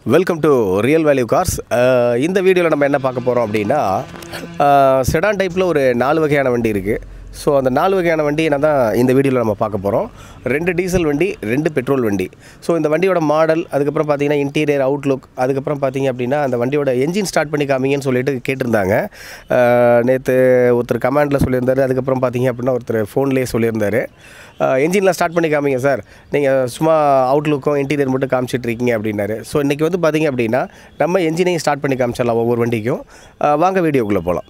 welcome to real value cars இந்த வீடியோவில் நம்ம என்ன பார்க்க போகிறோம் அப்படின்னா செடான் டைப்பில் ஒரு நாலு வகையான வண்டி இருக்குது ஸோ அந்த நாலு வகையான வண்டி என்ன தான் இந்த வீடியோவில் நம்ம பார்க்க போகிறோம் ரெண்டு டீசல் வண்டி ரெண்டு பெட்ரோல் வண்டி ஸோ இந்த வண்டியோட மாடல் அதுக்கப்புறம் பார்த்தீங்கன்னா இன்டீரியர் அவுட்லுக் அதுக்கப்புறம் பார்த்தீங்க அப்படின்னா அந்த வண்டியோட என்ஜின் ஸ்டார்ட் பண்ணி காமிங்கன்னு சொல்லிட்டு கேட்டிருந்தாங்க நேற்று ஒருத்தர் கமெண்டில் சொல்லியிருந்தாரு அதுக்கப்புறம் பார்த்தீங்க அப்படின்னா ஒருத்தர் ஃபோன்லேயே சொல்லியிருந்தாரு என்ஜினில் ஸ்டார்ட் பண்ணி காமிங்க சார் நீங்கள் சும்மா அவுட்லுக்கும் இன்டீரியர் மட்டும் காமிச்சிட்டு இருக்கீங்க அப்படின்னாரு ஸோ இன்றைக்கி வந்து பார்த்தீங்க அப்படின்னா நம்ம என்ஜினையும் ஸ்டார்ட் பண்ணி காமிச்சிடலாம் ஒவ்வொரு வண்டிக்கும் அஹ் வாங்க வீடியோக்குள்ளே போகலாம்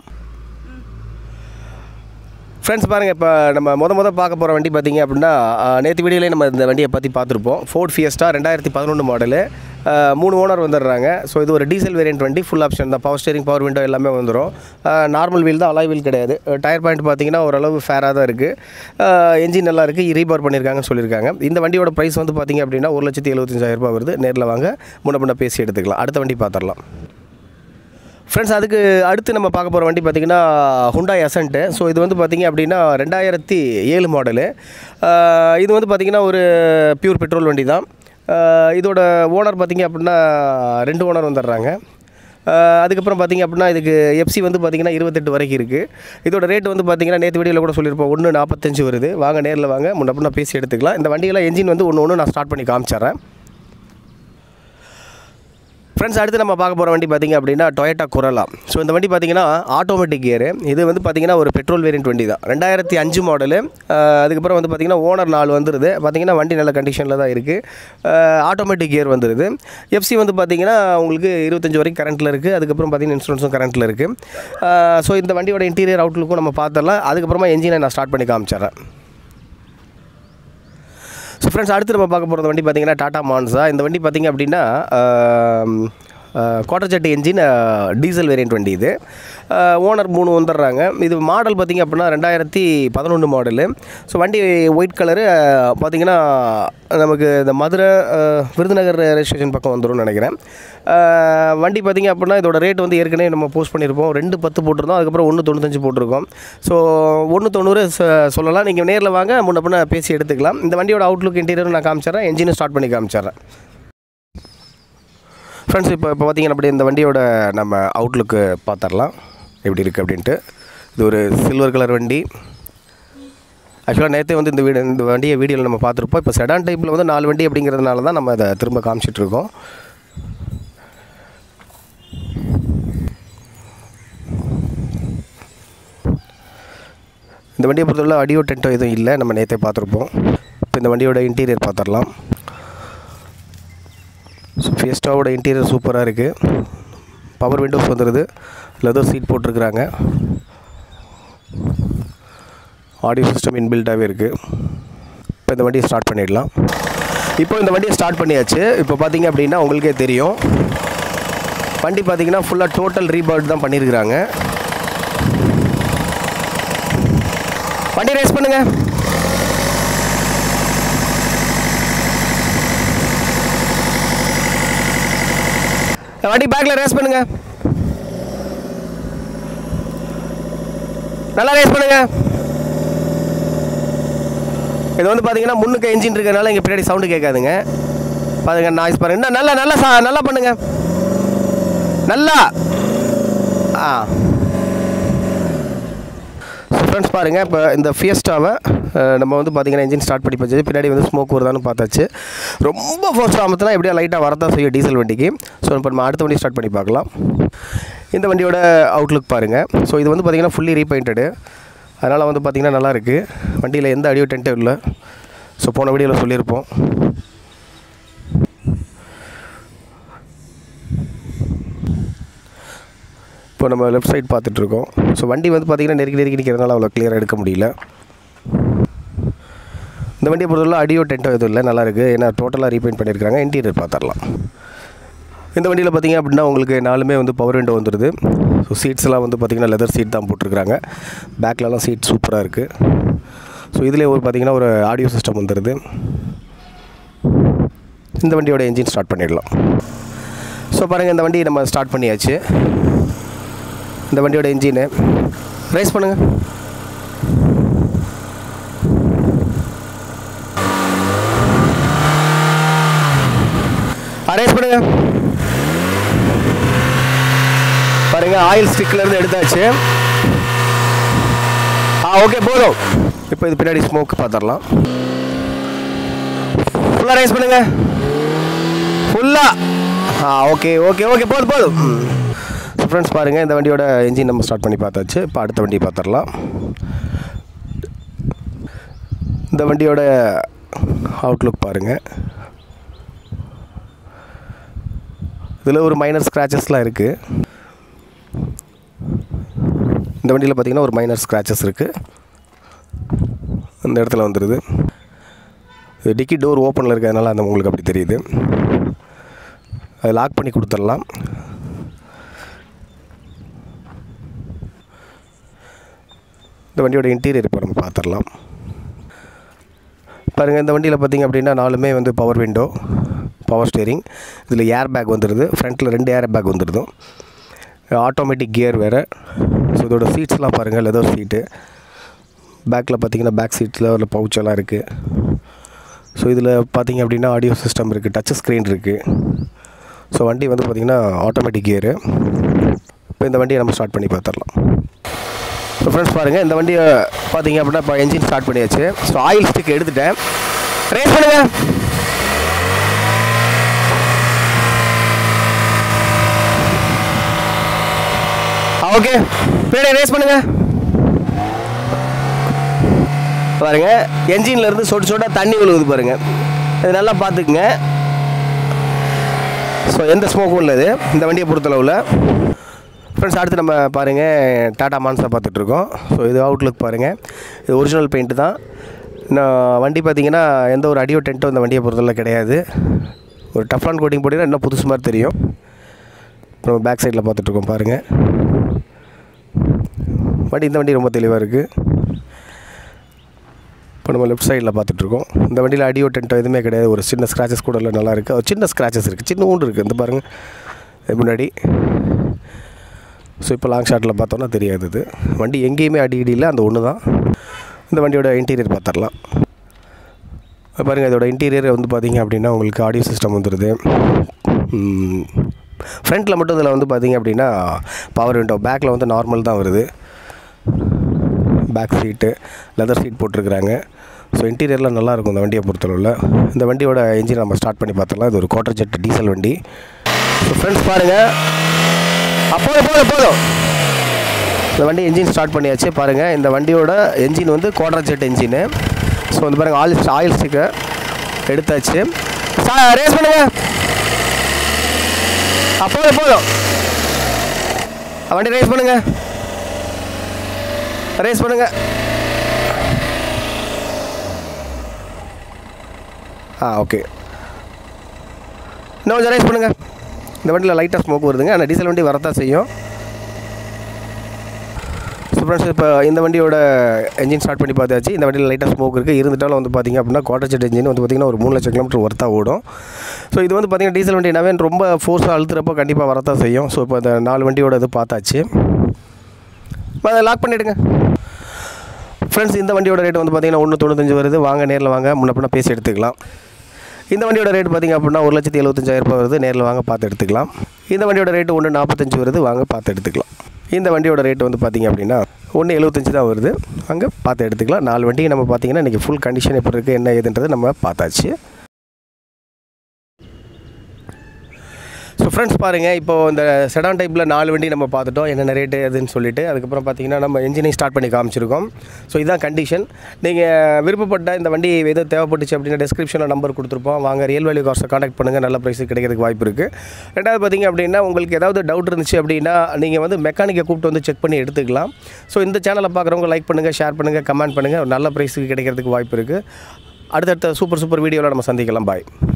ஃப்ரெண்ட்ஸ் பாருங்கள் இப்போ நம்ம முத முத பார்க்க போகிற வண்டி பார்த்தீங்க அப்படின்னா நேற்று வீடியோலேயே நம்ம இந்த வண்டியை பற்றி பார்த்துருப்போம் ஃபோர்ட் ஃபியஸ்டா ரெண்டாயிரத்தி பதினொன்று மாடலு மூணு ஓனர் வந்துடுறாங்க ஸோ இது ஒரு டீசல் வேரியன்ட் வண்டி ஃபுல் ஆப்ஷன் தான் பவர் ஸ்டேரிங் பவர் விண்டோ எல்லாமே வந்துடும் நார்மல் வீல் தான் அலாய் வீல் கிடையாது டயர் பாயிண்ட் பார்த்தீங்கன்னா ஓரளவு ஃபேராக தான் இருக்குது என்ஜின் நல்லா இருக்குது ரீபவர் பண்ணியிருக்காங்கன்னு சொல்லியிருக்காங்க இந்த வண்டியோட ப்ரைஸ் வந்து பார்த்தீங்க அப்படின்னா ஒரு லட்சத்தி எழுபத்தஞ்சாயிரம் ரூபாய் வருது நேரில் வாங்க முன்ன முன்ன பேசி எடுத்துக்கலாம் அடுத்த வண்டி பார்த்துடலாம் ஃப்ரெண்ட்ஸ் அதுக்கு அடுத்து நம்ம பார்க்க போகிற வண்டி பார்த்திங்கன்னா ஹுண்டாய் அசன்ட்டு ஸோ இது வந்து பார்த்திங்க அப்படின்னா ரெண்டாயிரத்தி ஏழு மாடலு இது வந்து பார்த்திங்கன்னா ஒரு பியூர் பெட்ரோல் வண்டி தான் ஆஹ் இதோட ஓனர் பார்த்திங்க அப்படின்னா ரெண்டு ஓனர் வந்துடுறாங்க ஆஹ் அதுக்கப்புறம் பார்த்திங்க அப்படின்னா இதுக்கு எஃப்சி வந்து பார்த்திங்கன்னா இருபத்தெட்டு வரைக்கும் இருக்குது இதோட ரேட் வந்து பார்த்திங்கன்னா நேற்று வீடியோவில் கூட சொல்லியிருப்போம் ஒன்று நாற்பத்தஞ்சு வருது வாங்க நேரில் வாங்க முன்ன பின்ன பேசி எடுத்துக்கலாம் இந்த வண்டியெல்லாம் என்ஜின் வந்து ஒன்று ஒன்று நான் ஸ்டார்ட் பண்ணி காமிச்சிட்றேன் ஃப்ரெண்ட்ஸ் அடுத்து நம்ம பார்க்க போகிற வண்டி பார்த்திங்க அப்படின்னா டொயட்டா குரலா ஸோ இந்த வண்டி பார்த்திங்கன்னா ஆட்டோமேட்டிக் கியரு இது வந்து பார்த்திங்கன்னா ஒரு பெட்ரோல் வேரியன்ட் வண்டி தான் ரெண்டாயிரத்தி அஞ்சு மாடலு அதுக்கப்புறம் வந்து பார்த்திங்கன்னா ஓனர் நாலு வந்துருது பார்த்திங்கன்னா வண்டி நல்ல கண்டிஷனில் தான் இருக்குது ஆட்டோமேட்டிக் கியர் வந்துருது எஃப்சி வந்து பார்த்திங்கன்னா உங்களுக்கு இருபத்தஞ்சி வரைக்கும் கரண்ட்டில் இருக்குது அதுக்கப்புறம் பார்த்திங்கன்னா இன்சூரன்ஸும் கரண்ட்டில் இருக்குது ஸோ இந்த வண்டியோட இன்டீரியர் அவுட்லுக்கும் நம்ம பார்த்துடலாம் அதுக்கப்புறமா என்ஜினை நான் ஸ்டார்ட் பண்ணி காமிச்சிட்றேன் ஸோ ஃப்ரெண்ட்ஸ் அடுத்து நம்ம பார்க்க போகிறது வண்டி பார்த்தீங்கன்னா டாடா மான்சா இந்த வண்டி பார்த்திங்க அப்படின்னா quarter jet engine diesel variant வண்டி இது ஓனர் மூணு வந்துடுறாங்க இது மாடல் பார்த்திங்க அப்படின்னா ரெண்டாயிரத்தி பதினொன்று மாடலு ஸோ வண்டி ஒயிட் கலரு பார்த்திங்கன்னா நமக்கு இந்த மதுரை அஹ், விருதுநகர் ரயில்வே ஸ்டேஷன் பக்கம் வந்துரும்னு நினைக்கிறேன் அஹ், வண்டி பார்த்திங்க அப்படின்னா இதோட ரேட் வந்து ஏற்கனவே நம்ம போஸ்ட் பண்ணியிருப்போம் ரெண்டு பத்து போட்டிருந்தோம் அதுக்கப்புறம் ஒன்று தொண்ணூத்தஞ்சு போட்டிருக்கோம் ஸோ ஒன்று தொண்ணூறு சொ- சொல்லலாம் நீங்கள் நேரில் வாங்க முன்ன பின்ன பேசி எடுத்துக்கலாம் இந்த வண்டியோட அவுட்லுக் இன்டீரியர் நான் காமிச்சிட்றேன் என்ஜினை ஸ்டார்ட் பண்ணி காமிச்சிட்றேன் ஃப்ரெண்ட்ஸ் இப்போ இப்போ பார்த்தீங்கன்னா அப்படி இந்த வண்டியோட நம்ம அவுட்லுக்கு பார்த்துடலாம் எப்படி இருக்குது அப்படின்ட்டு இது ஒரு சில்வர் கலர் வண்டி ஆக்சுவலாக நேற்றே வந்து இந்த வீடு இந்த வண்டியை வீடியோவில் நம்ம பார்த்துருப்போம் இப்போ செடான் டைப்பில் வந்து நாலு வண்டி அப்படிங்கிறதுனால தான் நம்ம அதை திரும்ப காமிச்சிட்ருக்கோம் இந்த வண்டியை பொறுத்தவரை அடியோ டென்ட்டோ எதுவும் இல்லை நம்ம நேற்றே பார்த்துருப்போம் இப்போ இந்த வண்டியோட இன்டீரியர் பார்த்துடலாம் ஸோ ஃபியஸ்டாவோட இன்டீரியர் சூப்பராக இருக்குது பவர் விண்டோஸ் வந்துடுது லெதர் சீட் போட்டிருக்கிறாங்க ஆடியோ சிஸ்டம் இன்பில்டாகவே இருக்குது இப்போ இந்த வண்டியை ஸ்டார்ட் பண்ணிடலாம் இப்போ இந்த வண்டியை ஸ்டார்ட் பண்ணியாச்சு இப்போ பார்த்தீங்க அப்படின்னா உங்களுக்கே தெரியும் வண்டி பார்த்தீங்கன்னா ஃபுல்லாக டோட்டல் ரீபர்ட் தான் பண்ணியிருக்கிறாங்க வண்டி ரேஸ் பண்ணுங்க வண்டி பேக்கில் ரேஸ் பண்ணுங்க நல்லா ரேஸ் பண்ணுங்க இது வந்து பார்த்தீங்கன்னா முன்னுக்கு என்ஜின் இருக்கிறனால இங்கே பின்னாடி சவுண்டு கேட்காதுங்க பாருங்க நாய்ஸ் பாருங்க இன்னும் நல்லா நல்லா சா நல்லா பண்ணுங்க நல்லா ஆ ஃப்ரெண்ட்ஸ் பாருங்கள் இப்போ இந்த ஃபியஸ்டாவை நம்ம வந்து பார்த்தீங்கன்னா இன்ஜின் ஸ்டார்ட் பண்ணி வச்சு பின்னாடி வந்து ஸ்மோக் வருதான்னு பார்த்தாச்சு ரொம்ப ஃபோர்ஸ் ஆமத்துனா எப்படியா லைட்டாக வரதான் செய்யும் டீசல் வண்டிக்கு ஸோ இப்போ நம்ம அடுத்த வண்டி ஸ்டார்ட் பண்ணி பார்க்கலாம் இந்த வண்டியோட அவுட்லுக் பாருங்கள் ஸோ இது வந்து பார்த்திங்கன்னா ஃபுல்லி ரீபெயிண்டடு அதனால் வந்து பார்த்திங்கன்னா நல்லாயிருக்கு வண்டியில் எந்த அடியோ டென்ட்டும் இல்லை ஸோ போன வீடியோவில் சொல்லியிருப்போம் இப்போ நம்ம லெஃப்ட் சைடு பார்த்துட்ருக்கோம் ஸோ வண்டி வந்து பார்த்திங்கன்னா நெருக்கி நெருக்கி நிற்கிறதுனால அவ்வளோ கிளியராக எடுக்க முடியல இந்த வண்டியை பொறுத்தவரை அடியோ டென்ட்டோ எதுவும் இல்லை நல்லா இருக்குது ஏன்னா டோட்டலாக ரீபெயிண்ட் பண்ணியிருக்காங்க இன்டீரியர் பார்த்துடலாம் இந்த வண்டியில் பார்த்தீங்க அப்படின்னா உங்களுக்கு நாலுமே வந்து பவர் விண்டோ வந்துடுது ஸோ சீட்ஸ் எல்லாம் வந்து பார்த்திங்கன்னா லெதர் சீட் தான் போட்டிருக்கிறாங்க பேக்லலாம் சீட் சூப்பராக இருக்குது ஸோ இதிலே ஒரு பார்த்திங்கன்னா ஒரு ஆடியோ சிஸ்டம் வந்துடுது இந்த வண்டியோட என்ஜின் ஸ்டார்ட் பண்ணிடலாம் ஸோ பாருங்கள் இந்த வண்டி நம்ம ஸ்டார்ட் பண்ணியாச்சு இந்த வண்டியோட என்ஜினு ரைஸ் பண்ணுங்கள் அரேஞ்ச் பண்ணுங்க பாருங்கள் ஆயில் ஸ்டிக்லேருந்து எடுத்தாச்சு ஆ ஓகே போதும் இப்போ இது பின்னாடி ஸ்மோக் பார்த்துடலாம் ஃபுல்லாக ரைஸ் பண்ணுங்க ஃபுல்லாக ஆ ஓகே ஓகே ஓகே போதும் போதும் ஸோ ஃப்ரெண்ட்ஸ் பாருங்கள் இந்த வண்டியோட என்ஜின் நம்ம ஸ்டார்ட் பண்ணி பார்த்தாச்சு இப்போ அடுத்த வண்டி பார்த்துடலாம் இந்த வண்டியோட அவுட்லுக் பாருங்கள் இதில் ஒரு மைனர் ஸ்க்ராச்சஸ்லாம் இருக்குது இந்த வண்டியில் பார்த்தீங்கன்னா ஒரு மைனர் ஸ்க்ராச்சஸ் இருக்குது இந்த இடத்துல வந்துடுது இது டிக்கி டோர் ஓப்பனில் இருக்கிறதுனால அந்த உங்களுக்கு அப்படி தெரியுது அதை லாக் பண்ணி கொடுத்துடலாம் இந்த வண்டியோட இன்டீரியர் இப்போ நம்ம பார்த்துடலாம் பாருங்கள் இந்த வண்டியில் பார்த்தீங்க அப்படின்னா நாலுமே வந்து பவர் விண்டோ பவர் ஸ்டேரிங் இதில் ஏர் பேக் வந்துடுது ஃப்ரண்ட்டில் ரெண்டு ஏர் பேக் வந்துடுது ஆட்டோமேட்டிக் கியர் வேறு ஸோ இதோட சீட்ஸ்லாம் பாருங்கள் லெதர் சீட்டு பேக்கில் பார்த்தீங்கன்னா பேக் சீட்டில் ஒரு pouch எல்லாம் இருக்குது ஸோ இதில் பார்த்தீங்க அப்படின்னா ஆடியோ சிஸ்டம் இருக்குது டச் ஸ்க்ரீன் இருக்குது ஸோ வண்டி வந்து பார்த்திங்கன்னா ஆட்டோமேட்டிக் கியரு இப்போ இந்த வண்டியை நம்ம ஸ்டார்ட் பண்ணி பார்த்துடலாம் ஸோ ஃப்ரெண்ட்ஸ் பாருங்கள் இந்த வண்டியை பார்த்தீங்க அப்படின்னா இப்போ என்ஜின் ஸ்டார்ட் பண்ணியாச்சு ஸோ ஆயில் ஸ்டிக் எடுத்துட்டேன் ரேஸ் பண்ணுங்க ஓகே பின்னாடி ரேஸ் பண்ணுங்க பாருங்க என்ஜின்ல இருந்து சொட்டு சொட்டா தண்ணி விழுகுது பாருங்க இது நல்லா பார்த்துக்குங்க ஸோ எந்த ஸ்மோக்கும் இல்லை இது இந்த வண்டியை பொறுத்தளவில் ஃப்ரெண்ட்ஸ் அடுத்து நம்ம பாருங்கள் டாடா மான்ஸா பார்த்துட்ருக்கோம் ஸோ இது அவுட்லுக் பாருங்கள் இது ஒரிஜினல் பெயிண்ட்டு தான் நான் வண்டி பார்த்தீங்கன்னா எந்த ஒரு அடியோ டென்ட்டும் இந்த வண்டியை பொறுத்தளவு கிடையாது ஒரு டஃப்லான் கோட்டிங் போட்டிங்கன்னா இன்னும் புதுசு மாதிரி தெரியும் இப்போ நம்ம பேக் சைடில் பார்த்துட்ருக்கோம் பாருங்கள் வண்டி இந்த வண்டி ரொம்ப தெளிவாக இருக்குது இப்போ நம்ம லெஃப்ட் சைடில் பார்த்துட்ருக்கோம் இந்த வண்டியில் அடியோ டென்ட்டோ எதுவுமே கிடையாது ஒரு சின்ன ஸ்க்ராச்சஸ் கூட இல்லை நல்லா இருக்குது ஒரு சின்ன ஸ்க்ராச்சஸ் இருக்குது சின்ன ஊண்டு இருக்குது இந்த பாருங்கள் இது முன்னாடி ஸோ இப்போ லாங் ஷாட்டில் பார்த்தோன்னா தெரியாது இது வண்டி எங்கேயுமே அடி இடி இல்லை அந்த ஒன்று தான் இந்த வண்டியோட இன்டீரியர் பார்த்துடலாம் பாருங்கள் இதோட இன்டீரியர் வந்து பார்த்தீங்க அப்படின்னா உங்களுக்கு ஆடியோ சிஸ்டம் வந்துடுது ஃப்ரண்ட்டில் மட்டும் இதில் வந்து பார்த்தீங்க அப்படின்னா பவர் விண்டோ பேக்கில் வந்து நார்மல் தான் வருது பேக் சீட்டு லெதர் சீட் போட்டிருக்கிறாங்க ஸோ இன்டீரியர்லாம் நல்லாயிருக்கும் இந்த வண்டியை பொறுத்தளவில் இந்த வண்டியோட இன்ஜின் நம்ம ஸ்டார்ட் பண்ணி பார்த்துடலாம் இது ஒரு குவார்டர் ஜெட் டீசல் வண்டி ஸோ ஃப்ரெண்ட்ஸ் பாருங்கள் அப்போதும் போதும் போதும் இந்த வண்டி என்ஜின் ஸ்டார்ட் பண்ணியாச்சு பாருங்கள் இந்த வண்டியோட என்ஜின் வந்து குவார்டர் ஜெட் என்ஜினு ஸோ வந்து பாருங்கள் ஆயில் ஆயில் ஸ்டிக்கை எடுத்தாச்சு ரேஸ் பண்ணுங்க அப்போதும் போதும் வண்டி ரேஸ் பண்ணுங்க ரேஸ் பண்ணுங்க ஆ ஓகே இன்னும் கொஞ்சம் ரேஸ் பண்ணுங்க இந்த வண்டியில் லைட்டாக ஸ்மோக் வருதுங்க ஆனால் டீசல் வண்டி வரத்தான் செய்யும் ஸோ ஃப்ரெண்ட்ஸ் இப்போ இந்த வண்டியோட என்ஜின் ஸ்டார்ட் பண்ணி பார்த்தாச்சு இந்த வண்டியில் லைட்டாக ஸ்மோக் இருக்குது இருந்துட்டாலும் வந்து பார்த்திங்க அப்படின்னா குவார்டர் செட் என்ஜின் வந்து பார்த்திங்கன்னா ஒரு மூணு லட்சம் கிலோமீட்டர் ஒர்த்தாக ஓடும் ஸோ இது வந்து பார்த்திங்கன்னா டீசல் வண்டி என்னவே ரொம்ப ஃபோர்ஸாக அழுத்துறப்போ கண்டிப்பாக வரத்தான் செய்யும் ஸோ இப்போ இந்த நாலு வண்டியோட இது பார்த்தாச்சு அதை லாக் பண்ணிவிடுங்க ஃப்ரெண்ட்ஸ் இந்த வண்டியோட ரேட் வந்து பார்த்திங்கன்னா ஒன்று தொண்ணூத்தஞ்சு வருது வாங்க நேரில் வாங்க முன்ன பின்ன பேசி எடுத்துக்கலாம் இந்த வண்டியோட ரேட் பார்த்திங்க அப்படின்னா ஒரு லட்சத்தி எழுபத்தஞ்சாயிரம் ரூபாய் வருது நேரில் வாங்க பார்த்து எடுத்துக்கலாம் இந்த வண்டியோட ரேட்டு ஒன்று நாற்பத்தஞ்சு வருது வாங்க பார்த்து எடுத்துக்கலாம் இந்த வண்டியோட ரேட் வந்து பார்த்திங்க அப்படின்னா ஒன்று எழுபத்தஞ்சு தான் வருது அங்கே பார்த்து எடுத்துக்கலாம் நாலு வண்டியை நம்ம பார்த்திங்கன்னா இன்றைக்கி ஃபுல் கண்டிஷன் எப்படி இருக்குது என்ன ஏதுன்றது நம்ம பார்த்தாச்சு ஸோ ஃப்ரெண்ட்ஸ் பாருங்கள் இப்போ இந்த செடான் டைப்பில் நாலு வண்டி நம்ம பார்த்துட்டோம் என்னென்ன ரேட்டு அதுன்னு சொல்லிட்டு அதுக்கப்புறம் பார்த்தீங்கன்னா நம்ம என்ஜினையும் ஸ்டார்ட் பண்ணி காமிச்சிருக்கோம் ஸோ இதுதான் கண்டிஷன் நீங்கள் விருப்பப்பட்ட இந்த வண்டி எதுவும் தேவைப்பட்டுச்சு அப்படின்னா டிஸ்கிரிப்ஷனில் நம்பர் கொடுத்துருப்போம் வாங்க ரியல் வேல்யூ கார்ஸை காண்டாக்ட் பண்ணுங்கள் நல்ல ப்ரைஸுக்கு கிடைக்கிறதுக்கு வாய்ப்பு இருக்குது ரெண்டாவது பார்த்தீங்க அப்படின்னா உங்களுக்கு ஏதாவது டவுட் இருந்துச்சு அப்படின்னா நீங்கள் வந்து மெக்கானிக்கை கூப்பிட்டு வந்து செக் பண்ணி எடுத்துக்கலாம் ஸோ இந்த சேனலை பார்க்குறவங்க லைக் பண்ணுங்கள் ஷேர் பண்ணுங்கள் கமெண்ட் பண்ணுங்கள் நல்ல ப்ரைஸுக்கு கிடைக்கிறதுக்கு வாய்ப்பு இருக்குது அடுத்தடுத்த சூப்பர் சூப்பர் வீடியோவில் நம்ம சந்திக்கலாம் பாய்